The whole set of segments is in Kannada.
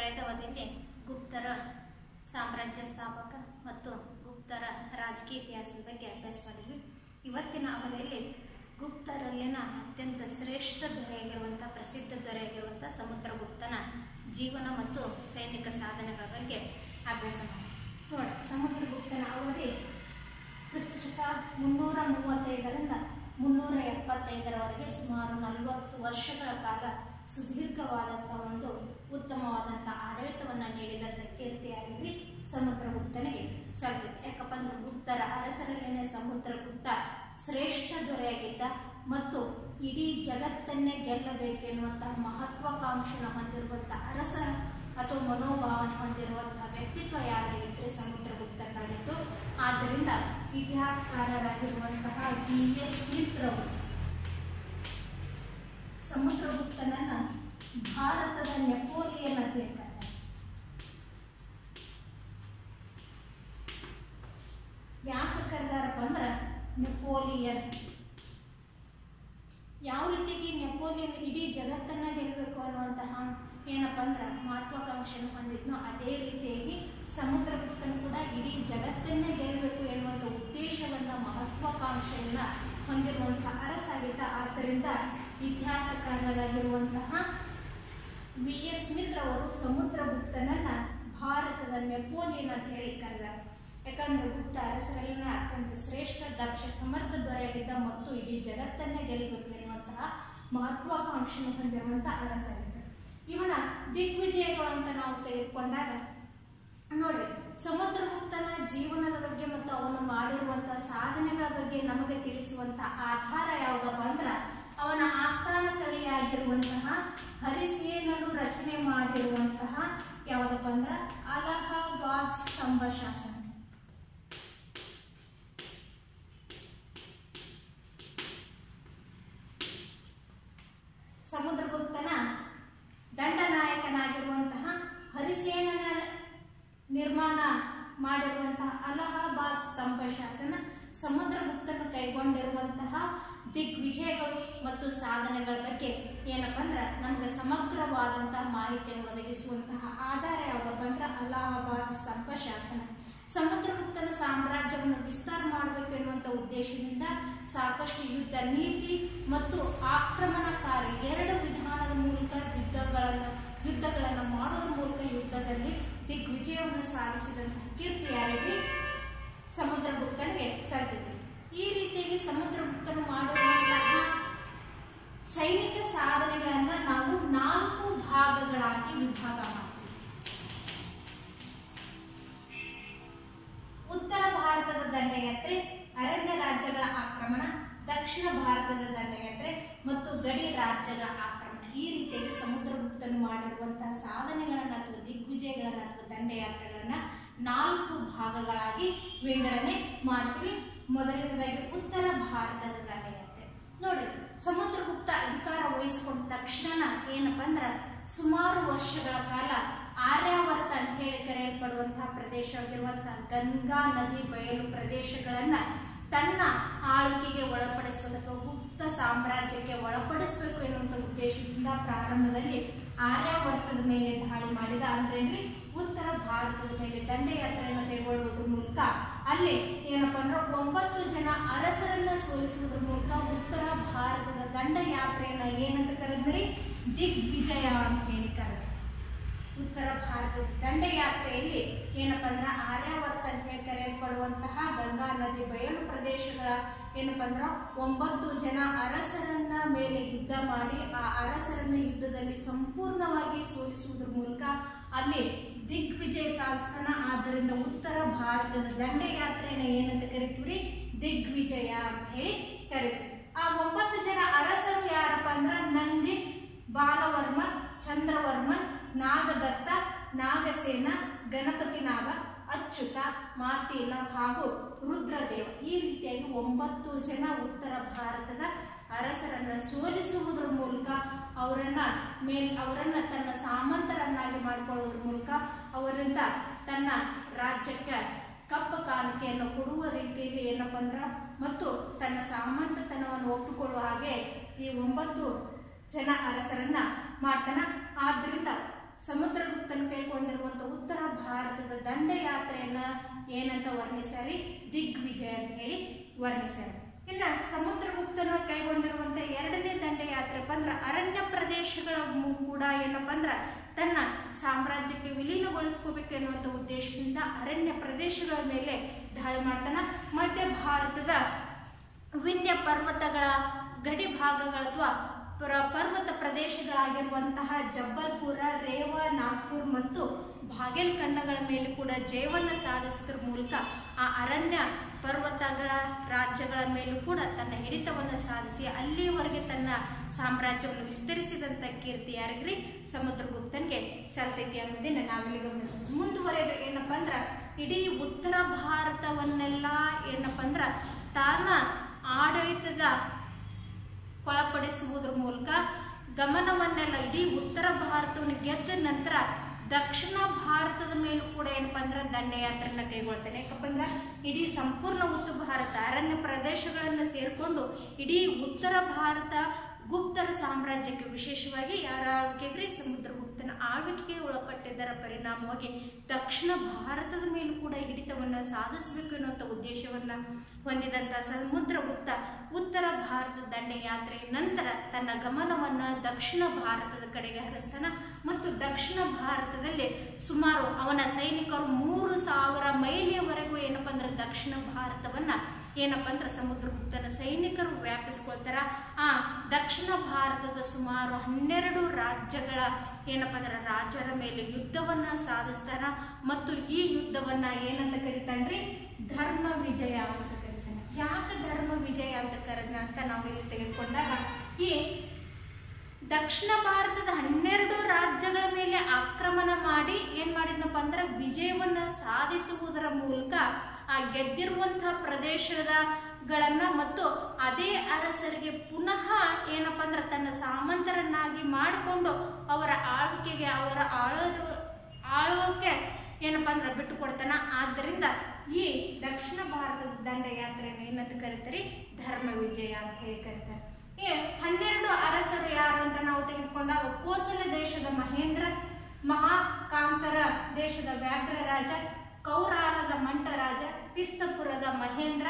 ಕಳೆದ ಅವಧಿಯಲ್ಲಿ ಗುಪ್ತರ ಸಾಮ್ರಾಜ್ಯ ಸ್ಥಾಪಕ ಮತ್ತು ಗುಪ್ತರ ರಾಜಕೀಯ ಇತಿಹಾಸದ ಬಗ್ಗೆ ಅಭ್ಯಾಸ ಮಾಡಿದ್ವಿ ಇವತ್ತಿನ ಅವಧಿಯಲ್ಲಿ ಗುಪ್ತರಲ್ಲಿನ ಅತ್ಯಂತ ಶ್ರೇಷ್ಠ ದೊರೆಯಾಗಿರುವಂಥ ಪ್ರಸಿದ್ಧ ದೊರೆಯಾಗಿರುವಂಥ ಸಮುದ್ರಗುಪ್ತನ ಜೀವನ ಮತ್ತು ಸೈನಿಕ ಸಾಧನೆಗಳ ಬಗ್ಗೆ ಅಭ್ಯಾಸ ಮಾಡಿ ನೋಡಿ ಸಮುದ್ರಗುಪ್ತನ ಅವಧಿ ಕ್ರಿಸ್ತ ಶಕ ಮುನ್ನೂರ ಮೂವತ್ತೈದರಿಂದ ಮುನ್ನೂರ ಎಪ್ಪತ್ತೈದರವರೆಗೆ ಸುಮಾರು ನಲವತ್ತು ವರ್ಷಗಳ ಕಾಲ ಸುದೀರ್ಘವಾದಂಥ ಒಂದು ಉತ್ತಮವಾದಂಥ ಆಡಳಿತವನ್ನು ನೀಡಿದಂಥ ಕೀರ್ತಿಯಾಗಿ ಸಮುದ್ರಗುಪ್ತನಿಗೆ ಸಲ್ಲಿದೆ ಯಾಕಪ್ಪ ಅಂದ್ರೆ ಗುಪ್ತರ ಅರಸರಲ್ಲಿನ ಸಮುದ್ರಗುಪ್ತ ಶ್ರೇಷ್ಠ ದೊರೆಯಾಗಿದ್ದ ಮತ್ತು ಇಡೀ ಜಗತ್ತನ್ನೇ ಗೆಲ್ಲಬೇಕೆನ್ನುವಂತಹ ಮಹತ್ವಾಕಾಂಕ್ಷೆನ ಹೊಂದಿರುವಂಥ ಅರಸ ಅಥವಾ ಮನೋಭಾವನೆ ಹೊಂದಿರುವಂತಹ ವ್ಯಕ್ತಿತ್ವ ಯಾರಿಗಿದ್ರೆ ಸಮುದ್ರಗುಪ್ತನಾಗಿತ್ತು ಆದ್ದರಿಂದ ಇತಿಹಾಸಕಾರರಾಗಿರುವಂತಹ ವಿ ಎಸ್ ಸ್ಮಿತ್ರವರು ಸಮುದ್ರಗುಪ್ತನನ್ನ ಭಾರತದ ನೆಪೋಲಿಯನ್ ಅಂತ ಹೇಳ್ತಾರೆ ಯಾಕೆ ಕರೆದಾರಪ್ಪ ಅಂದ್ರೆ ನೆಪೋಲಿಯನ್ ಯಾವ ರೀತಿಗೆ ನೆಪೋಲಿಯನ್ ಇಡೀ ಜಗತ್ತನ್ನ ಗೆಲ್ಲಬೇಕು ಅನ್ನುವಂತಹ ಏನಪ್ಪ ಅಂದ್ರೆ ಮಹತ್ವಾಕಾಂಕ್ಷೆಯನ್ನು ಹೊಂದಿದ್ನೋ ಅದೇ ರೀತಿಯಾಗಿ ಸಮುದ್ರಗುಪ್ತನು ಕೂಡ ಇಡೀ ಜಗತ್ತನ್ನೇ ಗೆಲ್ಲಬೇಕು ಎನ್ನುವಂಥ ಉದ್ದೇಶವನ್ನ ಮಹತ್ವಾಕಾಂಕ್ಷೆಯನ್ನ ಹೊಂದಿರುವಂತಹ ಅರಸಾಗಿದ್ದ ಆದ್ದರಿಂದ ಇತಿಹಾಸಕಾರರಾಗಿರುವಂತಹ ವಿ ಎಸ್ ಸ್ಮಿತ್ ಅವರು ಸಮುದ್ರಗುಪ್ತನನ್ನ ಭಾರತದ ನೆಪೋಲಿಯನ್ ಅಂತ ಹೇಳಿ ಕರೆದಾರೆ ಯಾಕಂದ್ರೆ ಗುಪ್ತ ಅರಸರಲ್ಲಿನ ಅತ್ಯಂತ ಶ್ರೇಷ್ಠ ದಕ್ಷ ಸಮರ್ಥ ದೊರೆಯಾಗಿದ್ದ ಮತ್ತು ಇಡೀ ಜಗತ್ತನ್ನೇ ಗೆಲ್ಲಬೇಕು ಎನ್ನುವಂತಹ ಮಹತ್ವಾಕಾಂಕ್ಷೆಯನ್ನು ಹೊಂದಿರುವಂತಹ ಅರಸಾಗಿದ್ದ ಇವನ ದಿಗ್ವಿಜಯಗಳು ಅಂತ ನಾವು ತೆಗೆದುಕೊಂಡಾಗ ನೋಡ್ರಿ ಸಮುದ್ರಗುಪ್ತನ ಜೀವನದ ಬಗ್ಗೆ ಮತ್ತು ಅವನು ಮಾಡಿರುವಂತಹ ಸಾಧನೆಗಳ ಬಗ್ಗೆ ನಮಗೆ ತಿಳಿಸುವಂತಹ ಆಧಾರ ಯಾವುದಪ್ಪ ಅಂದ್ರೆ ಅವನ ಆಸ್ಥಾನ ಕಲಿಯಾಗಿರುವಂತಹ ಹರಿಸೇನನು ರಚನೆ ಮಾಡಿರುವಂತಹ ಯಾವುದಪ್ಪ ಅಂದ್ರೆ ಅಲಹಾಬಾದ್ ಸ್ತಂಭ ಶಾಸನ ಸಮುದ್ರಗುಪ್ತನ ದಂಡನಾಯಕನಾಗಿರುವಂತಹ ಹರಿಸೇನನ ನಿರ್ಮಾಣ ಮಾಡಿರುವಂತಹ ಅಲಹಾಬಾದ್ ಸ್ತಂಭ ಶಾಸನ ಸಮುದ್ರಗುಪ್ತನು ಕೈಗೊಂಡಿರುವಂತಹ ದಿಗ್ವಿಜಯಗಳು ಮತ್ತು ಸಾಧನೆಗಳ ಬಗ್ಗೆ ಏನಪ್ಪ ಅಂದ್ರೆ ನಮಗೆ ಸಮಗ್ರವಾದಂತಹ ಮಾಹಿತಿಯನ್ನು ಒದಗಿಸುವಂತಹ ಆಧಾರ ಯಾವುದಪ್ಪ ಅಂದ್ರೆ ಅಲಹಾಬಾದ್ ಸ್ತಂಭ ಶಾಸನ ಸಮುದ್ರಗುಪ್ತನ ಸಾಮ್ರಾಜ್ಯವನ್ನು ವಿಸ್ತಾರ ಮಾಡಬೇಕು ಎನ್ನುವಂಥ ಉದ್ದೇಶದಿಂದ ಸಾಕಷ್ಟು ಯುದ್ಧ ನೀತಿ ಮತ್ತು ಆಕ್ರಮಣಕಾರಿ ಎರಡು ವಿಧಾನದ ಮೂಲಕ ಯುದ್ಧಗಳನ್ನು ಯುದ್ಧಗಳನ್ನು ಮಾಡೋದ್ರ ಮೂಲಕ ಯುದ್ಧದಲ್ಲಿ ದಿಗ್ವಿಜಯವನ್ನು ಸಾಧಿಸಿದಂತಹ ಕೀರ್ತಿ ಯಾರಿಗೆ ಸಮುದ್ರಗುಪ್ತನಿಗೆ ಸಲ್ತಿದೆ ಈ ರೀತಿಯಾಗಿ ಸಮುದ್ರಗುಪ್ತನು ಮಾಡುವಂತಹ ಸೈನಿಕ ಸಾಧನೆಗಳನ್ನು ನಾವು ನಾಲ್ಕು ಭಾಗಗಳಾಗಿ ವಿಭಾಗ ಮಾಡ್ತೀವಿ ಉತ್ತರ ಭಾರತದ ದಂಡಯಾತ್ರೆ ಅರಣ್ಯ ರಾಜ್ಯಗಳ ಆಕ್ರಮಣ ದಕ್ಷಿಣ ಭಾರತದ ದಂಡಯಾತ್ರೆ ಮತ್ತು ಗಡಿ ರಾಜ್ಯಗಳ ಆಕ್ರಮಣ ಈ ರೀತಿಯಾಗಿ ಸಮುದ್ರಗುಪ್ತನು ಮಾಡಿರುವಂತಹ ಸಾಧನೆಗಳನ್ನು ಅಥವಾ ದಿಗ್ವಿಜಯಗಳನ್ನು ಅಥವಾ ದಂಡಯಾತ್ರೆಗಳನ್ನ ನಾಲ್ಕು ಭಾಗಗಳಾಗಿ ವಿಂಗಡಣೆ ಮಾಡ್ತೀವಿ ಮೊದಲನೇದಾಗಿ ಉತ್ತರ ಭಾರತದ ದಂಡಯಾತ್ರೆ ನೋಡಿ ಸಮುದ್ರಗುಪ್ತ ಅಧಿಕಾರ ವಹಿಸಿಕೊಂಡ ತಕ್ಷಣ ಏನಪ್ಪ ಅಂದ್ರೆ ಸುಮಾರು ವರ್ಷಗಳ ಕಾಲ ಆರ್ಯಾವರ್ತ ಅಂತ ಹೇಳಿ ಕರೆಯಲ್ಪಡುವಂತಹ ಪ್ರದೇಶವಾಗಿರುವಂತಹ ಗಂಗಾ ನದಿ ಬಯಲು ಪ್ರದೇಶಗಳನ್ನ ತನ್ನ ಆಳ್ವಿಕೆಗೆ ಒಳಪಡಿಸುವುದು ಅಥವಾ ಗುಪ್ತ ಸಾಮ್ರಾಜ್ಯಕ್ಕೆ ಒಳಪಡಿಸಬೇಕು ಎನ್ನುವಂಥ ಉದ್ದೇಶದಿಂದ ಪ್ರಾರಂಭದಲ್ಲಿ ಆರ್ಯಾವರ್ತದ ಮೇಲೆ ದಾಳಿ ಮಾಡಿದ ಅಂದ್ರೇನ್ರಿ ಉತ್ತರ ಭಾರತದ ಮೇಲೆ ದಂಡಯಾತ್ರೆಯನ್ನು ಕೈಗೊಳ್ಳುವುದರ ಮೂಲಕ ಅಲ್ಲಿ ಏನಪ್ಪ ಅಂದ್ರೆ ಒಂಬತ್ತು ಜನ ಅರಸರನ್ನ ಸೋಲಿಸುವುದರ ಮೂಲಕ ಉತ್ತರ ಭಾರತದ ದಂಡಯಾತ್ರೆಯನ್ನ ಏನಂತ ಕರೆದ್ರಿ ದಿಗ್ವಿಜಯ ಅಂತ ಹೇಳಿ ಕರೆದ್ರು ಉತ್ತರ ಭಾರತದ ದಂಡಯಾತ್ರೆಯಲ್ಲಿ ಏನಪ್ಪ ಅಂದ್ರೆ ಆರ್ಯಾವರ್ತ ಅಂತ ಹೇಳಿ ಕರೆಯಲ್ಪಡುವಂತಹ ಗಂಗಾ ನದಿ ಬಯಲು ಪ್ರದೇಶಗಳ ಏನಪ್ಪ ಅಂದ್ರೆ ಒಂಬತ್ತು ಜನ ಅರಸರನ್ನ ಮೇಲೆ ಯುದ್ಧ ಮಾಡಿ ಆ ಅರಸರನ್ನ ಯುದ್ಧದಲ್ಲಿ ಸಂಪೂರ್ಣವಾಗಿ ಸೋಲಿಸುವುದರ ಮೂಲಕ ಅಲ್ಲಿ ದಿಗ್ವಿಜಯ ಸಾಧಿಸ್ತಾನ ಆದ್ದರಿಂದ ಉತ್ತರ ಭಾರತದ ದಂಡಯಾತ್ರೆಯನ್ನು ಏನಂತ ಕರಿತೀವಿ ದಿಗ್ವಿಜಯ ಅಂತ ಹೇಳಿ ಕರಿತೀವಿ ಆ ಒಂಬತ್ತು ಜನ ಅರಸರು ಯಾರಪ್ಪ ಅಂದ್ರೆ ನಂದಿ ಬಾಲವರ್ಮ ಚಂದ್ರವರ್ಮ ನಾಗದತ್ತ ನಾಗಸೇನ ಗಣಪತಿ ನಾಗ ಅಚ್ಯುತ ಮಾತೀಲ ಹಾಗೂ ರುದ್ರದೇವ ಈ ರೀತಿಯಾಗಿ ಒಂಬತ್ತು ಜನ ಉತ್ತರ ಭಾರತದ ಅರಸರನ್ನ ಸೋಲಿಸುವುದರ ಮೂಲಕ ಅವರನ್ನ ಮೇಲ್ ಅವರನ್ನ ತನ್ನ ಸಾಮಂತರನ್ನಾಗಿ ಮಾಡಿಕೊಳ್ಳುವುದರ ಮೂಲಕ ಅವರಿಂದ ತನ್ನ ರಾಜ್ಯಕ್ಕೆ ಕಪ್ಪ ಕಾಣಿಕೆಯನ್ನು ಕೊಡುವ ರೀತಿಯಲ್ಲಿ ಏನಪ್ಪ ಅಂದ್ರೆ ಮತ್ತು ತನ್ನ ಸಾಮಂತತನವನ್ನು ಒಪ್ಪಿಕೊಳ್ಳುವ ಹಾಗೆ ಈ ಒಂಬತ್ತು ಜನ ಅರಸರನ್ನ ಮಾಡ್ತಾನ ಆದ್ದರಿಂದ ಸಮುದ್ರಗುಪ್ತನು ಕೈಗೊಂಡಿರುವಂತ ಉತ್ತರ ಭಾರತದ ದಂಡಯಾತ್ರೆಯನ್ನ ಏನಂತ ವರ್ಣಿಸ್ಯಾರಿ ದಿಗ್ವಿಜಯ ಅಂತ ಹೇಳಿ ವರ್ಣಿಸ್ಯಾರ ಇನ್ನ ಸಮುದ್ರಗುಪ್ತನ ಕೈಗೊಂಡಿರುವಂತ ಎರಡನೇ ದಂಡಯಾತ್ರೆ ಅಂದ್ರ ಅರಣ್ಯ ಪ್ರದೇಶಗಳ ಮು- ಕೂಡ ಏನಪ್ಪಾ ಅಂದ್ರ ತನ್ನ ಸಾಮ್ರಾಜ್ಯಕ್ಕೆ ವಿಲೀನಗೊಳಿಸ್ಕೋಬೇಕು ಎನ್ನುವಂತ ಉದ್ದೇಶದಿಂದ ಅರಣ್ಯ ಪ್ರದೇಶಗಳ ಮೇಲೆ ದಾಳಿ ಮಾಡ್ತಾನ ಮಧ್ಯ ಭಾರತದ ವಿಂಧ್ಯ ಪರ್ವತಗಳ ಗಡಿ ಭಾಗಗಳ ಅಥವಾ ಪ್ರ- ಪರ್ವತ ಪ್ರದೇಶಗಳಾಗಿರುವಂತಹ ಜಬ್ಬಲ್ಪುರ ರೇವ ನಾಗ್ಪುರ್ ಮತ್ತು ಬಾಗೇಲ್ಖಂಡಗಳ ಮೇಲೆ ಕೂಡ ಜಯವನ್ನು ಸಾಧಿಸುವುದರ ಮೂಲಕ ಆ ಅರಣ್ಯ ಪರ್ವತಗಳ ರಾಜ್ಯಗಳ ಮೇಲೂ ಕೂಡ ತನ್ನ ಹಿಡಿತವನ್ನು ಸಾಧಿಸಿ ಅಲ್ಲಿಯವರೆಗೆ ತನ್ನ ಸಾಮ್ರಾಜ್ಯವನ್ನು ವಿಸ್ತರಿಸಿದಂಥ ಕೀರ್ತಿ ಯಾರಿಗ್ರಿ ಸಮುದ್ರಗುಪ್ತನ್ಗೆ ಸಲ್ತೈತಿ ಅನ್ನೋದನ್ನ ನಾವಿಲ್ಲಿ ಗಮನಿಸ್ತೀವಿ ಮುಂದುವರೆದು ಏನಪ್ಪಾ ಅಂದ್ರ ಇಡೀ ಉತ್ತರ ಭಾರತವನ್ನೆಲ್ಲ ಏನಪ್ಪಾ ಅಂದ್ರ ತಾನ ಆಡಳಿತದ ಒಳಪಡಿಸುವುದರ ಮೂಲಕ ಗಮನವನ್ನೆಲ್ಲ ಇಡೀ ಉತ್ತರ ಭಾರತವನ್ನು ಗೆದ್ದ ನಂತರ ದಕ್ಷಿಣ ಭಾರತದ ಮೇಲೂ ಕೂಡ ಏನಪ್ಪಾ ಅಂದ್ರೆ ದಂಡಯಾತ್ರೆಯನ್ನ ಕೈಗೊಳ್ತಾನೆ ಯಾಕಪ್ಪ ಅಂದ್ರೆ ಇಡೀ ಸಂಪೂರ್ಣ ಉತ್ತರ ಭಾರತ ಅರಣ್ಯ ಪ್ರದೇಶಗಳನ್ನು ಸೇರಿಕೊಂಡು ಇಡೀ ಉತ್ತರ ಭಾರತ ಗುಪ್ತರ ಸಾಮ್ರಾಜ್ಯಕ್ಕೆ ವಿಶೇಷವಾಗಿ ಯಾರ ಆಳ್ವಿಕೆಗ್ರಿ ಸಮುದ್ರಗುಪ್ತನ ಆಳ್ವಿಕೆಗೆ ಒಳಪಟ್ಟಿದ್ದರ ಪರಿಣಾಮವಾಗಿ ದಕ್ಷಿಣ ಭಾರತದ ಮೇಲೂ ಕೂಡ ಹಿಡಿತವನ್ನು ಸಾಧಿಸಬೇಕು ಎನ್ನುವಂಥ ಉದ್ದೇಶವನ್ನ ಹೊಂದಿದಂಥ ಸಮುದ್ರಗುಪ್ತ ಉತ್ತರ ಭಾರತ ದಂಡಯಾತ್ರೆ ನಂತರ ತನ್ನ ಗಮನವನ್ನ ದಕ್ಷಿಣ ಭಾರತದ ಕಡೆಗೆ ಹರಿಸ್ತಾನ ಮತ್ತು ದಕ್ಷಿಣ ಭಾರತದಲ್ಲಿ ಸುಮಾರು ಅವನ ಸೈನಿಕರು ಮೂರು ಸಾವಿರ ಮೈಲಿಯವರೆಗೂ ಏನಪ್ಪಾ ಅಂದ್ರೆ ದಕ್ಷಿಣ ಭಾರತವನ್ನ ಏನಪ್ಪಾ ಅಂದ್ರೆ ಸಮುದ್ರಗುಪ್ತನ ಸೈನಿಕರು ವ್ಯಾಪಿಸ್ಕೊಳ್ತಾರ ಆ ದಕ್ಷಿಣ ಭಾರತದ ಸುಮಾರು ಹನ್ನೆರಡು ರಾಜ್ಯಗಳ ಏನಪ್ಪಾ ಅಂದ್ರೆ ರಾಜರ ಮೇಲೆ ಯುದ್ಧವನ್ನ ಸಾಧಿಸ್ತಾನ ಮತ್ತು ಈ ಯುದ್ಧವನ್ನ ಏನಂತ ಕರಿತಾನ್ರಿ ಧರ್ಮ ವಿಜಯ ಅಂತ ಕರಿತಾನೆ ಯಾಕೆ ಧರ್ಮ ವಿಜಯ ಅಂತ ಕರೆದ್ನ ಅಂತ ನಾವು ಇಲ್ಲಿ ತೆಗೆದುಕೊಂಡಾಗ ಈ ದಕ್ಷಿಣ ಭಾರತದ ಹನ್ನೆರಡು ರಾಜ್ಯಗಳ ಮೇಲೆ ಆಕ್ರಮಣ ಮಾಡಿ ಏನ್ ಮಾಡಿದ್ನಪ್ಪ ಅಂದ್ರೆ ವಿಜಯವನ್ನ ಸಾಧಿಸುವುದರ ಮೂಲಕ ಆ ಗೆದ್ದಿರುವಂತಹ ಪ್ರದೇಶದ ಗಳನ್ನ ಮತ್ತು ಅದೇ ಅರಸರಿಗೆ ಪುನಃ ಏನಪ್ಪಾ ಅಂದ್ರೆ ತನ್ನ ಸಾಮಂತರನ್ನಾಗಿ ಮಾಡಿಕೊಂಡು ಅವರ ಆಳ್ವಿಕೆಗೆ ಅವರ ಆಳ ಆಳ್ವಕ್ಕೆ ಏನಪ್ಪಾ ಅಂದ್ರೆ ಬಿಟ್ಟು ಕೊಡ್ತಾನ ಆದ್ದರಿಂದ ಈ ದಕ್ಷಿಣ ಭಾರತದ ದಂಡಯಾತ್ರೆಯನ್ನು ಏನಂತ ಕರೀತಾರೆ ಧರ್ಮ ವಿಜಯ ಅಂತ ಹೇಳಿ ಕರೀತಾರೆ ಈ ಹನ್ನೆರಡು ಅರಸರು ಯಾರು ಅಂತ ನಾವು ತೆಗೆದುಕೊಂಡಾಗ ಕೋಸಲ ದೇಶದ ಮಹೇಂದ್ರ ಮಹಾಕಾಂತರ ದೇಶದ ವ್ಯಾಘ್ರ ರಾಜ ಕೌರಾಲದ ಮಂಟ ರಾಜ ಪಿಸ್ತಪುರದ ಮಹೇಂದ್ರ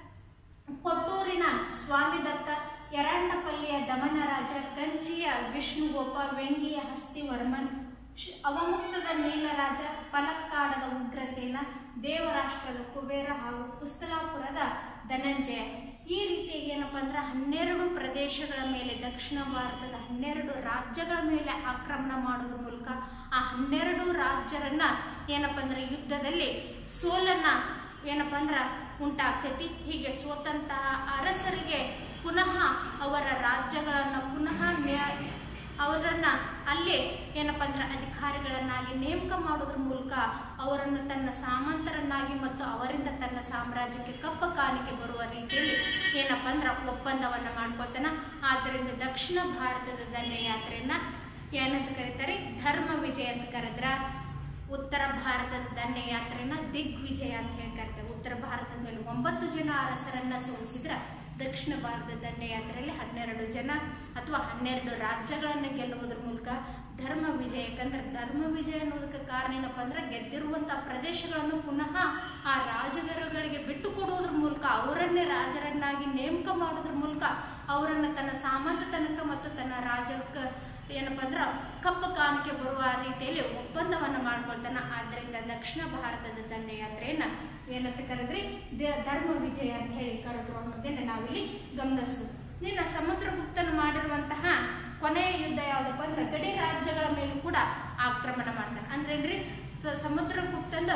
ಕೊಟ್ಟೂರಿನ ಸ್ವಾಮಿದತ್ತ ಯರಂಡಪಲ್ಲಿಯ ದಮನರಾಜ ಕಂಚಿಯ ವಿಷ್ಣುಗೋಪ ವೆಂಗಿಯ ಹಸ್ತಿವರ್ಮನ್ ಶ್- ಅವಮುಕ್ತದ ನೀಲರಾಜ ಪಲಕ್ಕಾಡದ ಉಗ್ರಸೇನ ದೇವರಾಷ್ಟ್ರದ ಕುಬೇರ ಹಾಗೂ ಕುಸ್ತಲಾಪುರದ ಧನಂಜಯ ಈ ರೀತಿ ಏನಪ್ಪಾ ಅಂದ್ರೆ ಹನ್ನೆರಡು ಪ್ರದೇಶಗಳ ಮೇಲೆ ದಕ್ಷಿಣ ಭಾರತದ ಹನ್ನೆರಡು ರಾಜ್ಯಗಳ ಮೇಲೆ ಆಕ್ರಮಣ ಮಾಡೋದ್ರ ಮೂಲಕ ಆ ಹನ್ನೆರಡು ರಾಜ್ಯರನ್ನ ಏನಪ್ಪಾ ಅಂದ್ರೆ ಯುದ್ಧದಲ್ಲಿ ಸೋಲನ್ನ ಏನಪ್ಪಾ ಅಂದ್ರ ಉಂಟಾಗ್ತೈತಿ ಹೀಗೆ ಸೋತಂತಹ ಅರಸರಿಗೆ ಪುನಃ ಅವರ ರಾಜ್ಯಗಳನ್ನ ಪುನಃ ನ್ಯಾ- ಅವರನ್ನ ಅಲ್ಲೇ ಏನಪ್ಪಾ ಅಂದ್ರೆ ಅಧಿಕಾರಿಗಳನ್ನಾಗಿ ನೇಮಕ ಮಾಡೋದ್ರ ಮೂಲಕ ಅವರನ್ನು ತನ್ನ ಸಾಮಂತರನ್ನಾಗಿ ಮತ್ತು ಅವರಿಂದ ತನ್ನ ಸಾಮ್ರಾಜ್ಯಕ್ಕೆ ಕಪ್ಪ ಕಾಲಿಗೆ ಬರುವ ರೀತಿಯಲ್ಲಿ ಏನಪ್ಪಾ ಅಂದ್ರೆ ಒಪ್ಪಂದವನ್ನ ಮಾಡ್ಕೊಳ್ತಾನ ಆದ್ದರಿಂದ ದಕ್ಷಿಣ ಭಾರತದ ದಂಡಯಾತ್ರೆಯನ್ನ ಏನಂತ ಕರೀತಾರೆ ಧರ್ಮ ವಿಜಯ ಅಂತ ಕರೆದ್ರ ಉತ್ತರ ಭಾರತದ ದಂಡಯಾತ್ರೆಯನ್ನ ದಿಗ್ವಿಜಯ ಅಂತ ಹೇಳಿ ಕರೀತಾರೆ ಉತ್ತರ ಭಾರತದ ಮೇಲೆ ಒಂಬತ್ತು ಜನ ಅರಸರನ್ನ ಸೋಲಿಸಿದ್ರ ದಕ್ಷಿಣ ಭಾರತದ ದಂಡಯಾತ್ರೆಯಲ್ಲಿ ಹನ್ನೆರಡು ಜನ ಅಥವಾ ಹನ್ನೆರಡು ರಾಜ್ಯಗಳನ್ನ ಗೆಲ್ಲುವುದರ ಮೂಲಕ ಧರ್ಮ ವಿಜಯ ಯಾಕಂದ್ರೆ ಧರ್ಮ ವಿಜಯ ಅನ್ನೋದಕ್ಕೆ ಕಾರಣ ಏನಪ್ಪಾ ಅಂದ್ರೆ ಗೆದ್ದಿರುವಂತ ಪ್ರದೇಶಗಳನ್ನು ಪುನಃ ಆ ರಾಜರುಗಳಿಗೆ ಬಿಟ್ಟು ಕೊಡುವುದ್ರ ಮೂಲಕ ಅವರನ್ನೇ ರಾಜರನ್ನಾಗಿ ನೇಮಕ ಮಾಡೋದ್ರ ಮೂಲಕ ಅವರನ್ನ ತನ್ನ ಸಾಮಂತ ತನಕ ಮತ್ತು ತನ್ನ ರಾಜ್ಯಕ್ಕೆ ಏನಪ್ಪಾ ಅಂದ್ರೆ ಕಪ್ಪ ಕಾಣಿಕೆ ಬರುವ ರೀತಿಯಲ್ಲಿ ಒಪ್ಪಂದವನ್ನ ಮಾಡ್ಕೊಳ್ತಾನ ಆದ್ದರಿಂದ ದಕ್ಷಿಣ ಭಾರತದ ದಂಡಯಾತ್ರೆಯನ್ನ ಏನಂತ ಕರೆದ್ರಿ ದ- ಧರ್ಮ ವಿಜಯ ಅಂತ ಹೇಳಿ ಕರೆದ್ರು ಅನ್ನೋದನ್ನ ನಾವಿಲ್ಲಿ ಗಮನಿಸ್ಬೋದು ಇನ್ನು ಸಮುದ್ರಗುಪ್ತನು ಮಾಡಿರುವಂತಹ ಕೊನೆಯ ಯುದ್ಧ ಯಾವ್ದಪ್ಪ ಅಂದ್ರೆ ಗಡಿ ರಾಜ್ಯಗಳ ಮೇಲೂ ಕೂಡ ಆಕ್ರಮಣ ಮಾಡ್ತಾನೆ ಅಂದ್ರೇನ್ರಿ ತ- ಸಮುದ್ರಗುಪ್ತಂದು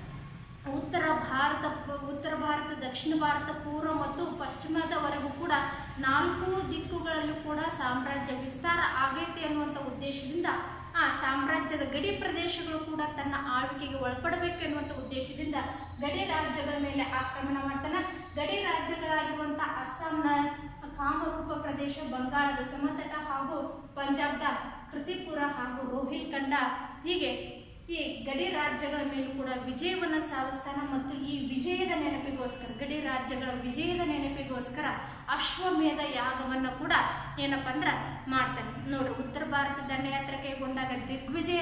ಉತ್ತರ ಭಾರತ ಉತ್ತರ ಭಾರತ ದಕ್ಷಿಣ ಭಾರತ ಪೂರ್ವ ಮತ್ತು ಪಶ್ಚಿಮದವರೆಗೂ ಕೂಡ ನಾಲ್ಕು ದಿಕ್ಕುಗಳಲ್ಲೂ ಕೂಡ ಸಾಮ್ರಾಜ್ಯ ವಿಸ್ತಾರ ಆಗೈತೆ ಅನ್ನುವಂಥ ಉದ್ದೇಶದಿಂದ ಆ ಸಾಮ್ರಾಜ್ಯದ ಗಡಿ ಪ್ರದೇಶಗಳು ಕೂಡ ತನ್ನ ಆಳ್ವಿಕೆಗೆ ಒಳಪಡಬೇಕು ಎನ್ನುವಂಥ ಉದ್ದೇಶದಿಂದ ಗಡಿ ರಾಜ್ಯಗಳ ಮೇಲೆ ಆಕ್ರಮಣ ಮಾಡ್ತಾನ ಗಡಿ ರಾಜ್ಯಗಳಾಗಿರುವಂಥ ಅಸ್ಸಾಂನ ಕಾಮರೂಪ ಪ್ರದೇಶ ಬಂಗಾಳದ ಸಮತಟ ಹಾಗೂ ಪಂಜಾಬ್ದ ಕೃತಿಪುರ ಹಾಗೂ ರೋಹಿಲ್ಖಂಡ ಹೀಗೆ ಈ ಗಡಿ ರಾಜ್ಯಗಳ ಮೇಲೂ ಕೂಡ ವಿಜಯವನ್ನ ಸಾಧಿಸ್ತಾನ ಮತ್ತು ಈ ವಿಜಯದ ನೆನಪಿಗೋಸ್ಕರ ಗಡಿ ರಾಜ್ಯಗಳ ವಿಜಯದ ನೆನಪಿಗೋಸ್ಕರ ಅಶ್ವಮೇಧ ಯಾಗವನ್ನ ಕೂಡ ಏನಪ್ಪ ಅಂದ್ರ ಮಾಡ್ತಾನೆ ನೋಡ್ರಿ ಉತ್ತರ ಭಾರತ ದಂಡಯಾತ್ರೆ ಕೈಗೊಂಡಾಗ ದಿಗ್ವಿಜಯ ಅಂತ ಕರ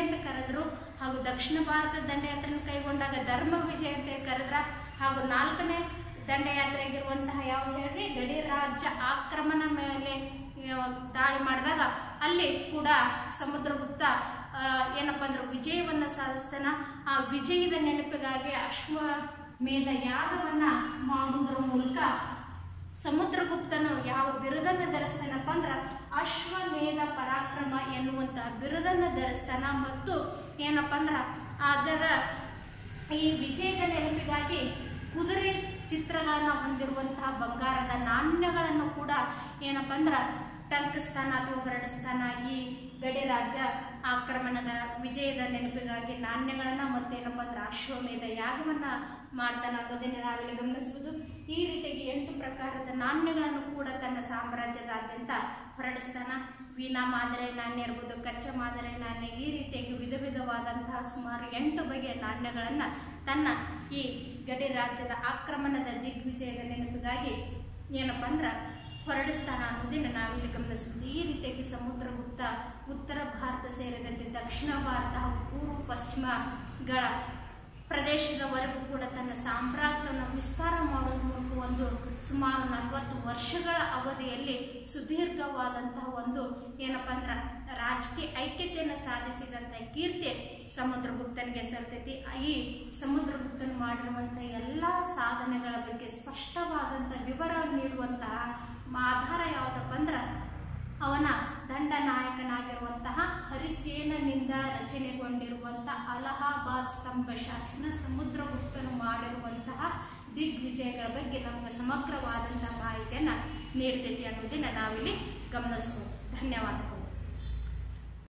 ಕರೆದ್ರು ಹಾಗೂ ದಕ್ಷಿಣ ಭಾರತದ ದಂಡಯಾತ್ರೆಯನ್ನು ಕೈಗೊಂಡಾಗ ಧರ್ಮ ವಿಜಯ ಅಂತ ಹೇಳಿ ಕರೆದ್ರ ಹಾಗೂ ನಾಲ್ಕನೇ ದಂಡಯಾತ್ರೆ ಆಗಿರುವಂತಹ ಯಾವ್ದು ಹೇಳ್ರಿ ಗಡಿ ರಾಜ್ಯ ಆಕ್ರಮಣ ಮೇಲೆ ಆ, ದಾಳಿ ಮಾಡಿದಾಗ ಅಲ್ಲಿ ಕೂಡ ಸಮುದ್ರಗುಪ್ತ ಆ, ಏನಪ್ಪಾ ಅಂದ್ರೆ ವಿಜಯವನ್ನ ಸಾಧಿಸ್ತಾನ ಆ ವಿಜಯದ ನೆನಪಿಗಾಗಿ ಅಶ್ವಮೇಧ ಯಾಗವನ್ನ ಮಾಡುವುದರ ಮೂಲಕ ಸಮುದ್ರಗುಪ್ತನು ಯಾವ ಬಿರುದನ್ನು ಧರಿಸ್ತಾನಪ್ಪ ಅಂದ್ರ ಅಶ್ವಮೇಧ ಪರಾಕ್ರಮ ಎನ್ನುವಂತಹ ಬಿರುದನ್ನು ಧರಿಸ್ತಾನ ಮತ್ತು ಏನಪ್ಪ ಅಂದ್ರ ಅದರ ಈ ವಿಜಯದ ನೆನಪಿಗಾಗಿ ಕುದುರೆ ಚಿತ್ರಗಳನ್ನು ಹೊಂದಿರುವಂತಹ ಬಂಗಾರದ ನಾಣ್ಯಗಳನ್ನು ಕೂಡ ಏನಪ್ಪ ಅಂದ್ರ ಟಂಕಿಸ್ತಾನ ಅಥವಾ ಹೊರಡಿಸ್ತಾನ ಈ ಗಡಿ ರಾಜ್ಯ ಆಕ್ರಮಣದ ವಿಜಯದ ನೆನಪಿಗಾಗಿ ನಾಣ್ಯಗಳನ್ನ ಮತ್ತೇನಪ್ಪ ಅಂದ್ರೆ ಅಶ್ವಮೇಧ ಯಾಗವನ್ನ ಮಾಡ್ತಾನ ಅನ್ನೋದನ್ನ ನಾವಿಲ್ಲಿ ಗಮನಿಸುವುದು ಈ ರೀತಿಯಾಗಿ ಎಂಟು ಪ್ರಕಾರದ ನಾಣ್ಯಗಳನ್ನು ಕೂಡ ತನ್ನ ಸಾಮ್ರಾಜ್ಯದಾದ್ಯಂತ ಹೊರಡಿಸ್ತಾನ ವೀಣಾ ಮಾದರಿ ನಾಣ್ಯ ಇರ್ಬೋದು ಕಚ್ಚಾ ಮಾದರಿ ನಾಣ್ಯ ಈ ರೀತಿಯಾಗಿ ವಿಧ ವಿಧವಾದಂತಹ ಸುಮಾರು ಎಂಟು ಬಗೆಯ ನಾಣ್ಯಗಳನ್ನು ತನ್ನ ಈ ಗಡಿ ರಾಜ್ಯದ ಆಕ್ರಮಣದ ದಿಗ್ವಿಜಯದ ನೆನಪಿಗಾಗಿ ಏನಪ್ಪ ಅಂದ್ರೆ ಹೊರಡಿಸ್ತಾನ ಅನ್ನೋದನ್ನ ನಾವಿಲ್ಲಿ ಗಮನಿಸುವುದು ಈ ರೀತಿಯಾಗಿ ಸಮುದ್ರಗುಪ್ತ ಉತ್ತರ ಭಾರತ ಸೇರಿದಂತೆ ದಕ್ಷಿಣ ಭಾರತ ಹಾಗೂ ಪೂರ್ವ ಪಶ್ಚಿಮಗಳ ಪ್ರದೇಶದವರೆಗೂ ಕೂಡ ತನ್ನ ಸಾಮ್ರಾಜ್ಯವನ್ನು ವಿಸ್ತಾರ ಮಾಡೋದ್ರ ಮೂಲಕ ಒಂದು ಸುಮಾರು ನಲವತ್ತು ವರ್ಷಗಳ ಅವಧಿಯಲ್ಲಿ ಸುದೀರ್ಘವಾದಂತಹ ಒಂದು ಏನಪ್ಪಾ ಅಂದ್ರೆ ರಾಜಕೀಯ ಐಕ್ಯತೆಯನ್ನು ಸಾಧಿಸಿದಂಥ ಕೀರ್ತಿ ಸಮುದ್ರಗುಪ್ತನಿಗೆ ಸಲ್ತೈತಿ ಈ ಸಮುದ್ರಗುಪ್ತನು ಮಾಡಿರುವಂತಹ ಎಲ್ಲ ಸಾಧನೆಗಳ ಬಗ್ಗೆ ಸ್ಪಷ್ಟವಾದಂಥ ವಿವರ ನೀಡುವಂತಹ ಆಧಾರ ಯಾವುದಪ್ಪ ಅಂದ್ರೆ ಅವನ ದಂಡನಾಯಕನಾಗಿರುವಂತಹ ಹರಿಸೇನನಿಂದ ರಚನೆಗೊಂಡಿರುವಂತಹ ಅಲಹಾಬಾದ್ ಸ್ತಂಭ ಶಾಸನ ಸಮುದ್ರಗುಪ್ತನು ಮಾಡಿರುವಂತಹ ದಿಗ್ವಿಜಯಗಳ ಬಗ್ಗೆ ನಮಗೆ ಸಮಗ್ರವಾದಂತಹ ಮಾಹಿತಿಯನ್ನು ನೀಡ್ತೈತಿ ಅನ್ನೋದನ್ನ ನಾವಿಲ್ಲಿ ಗಮನಿಸ್ಬೋದು ಧನ್ಯವಾದಗಳು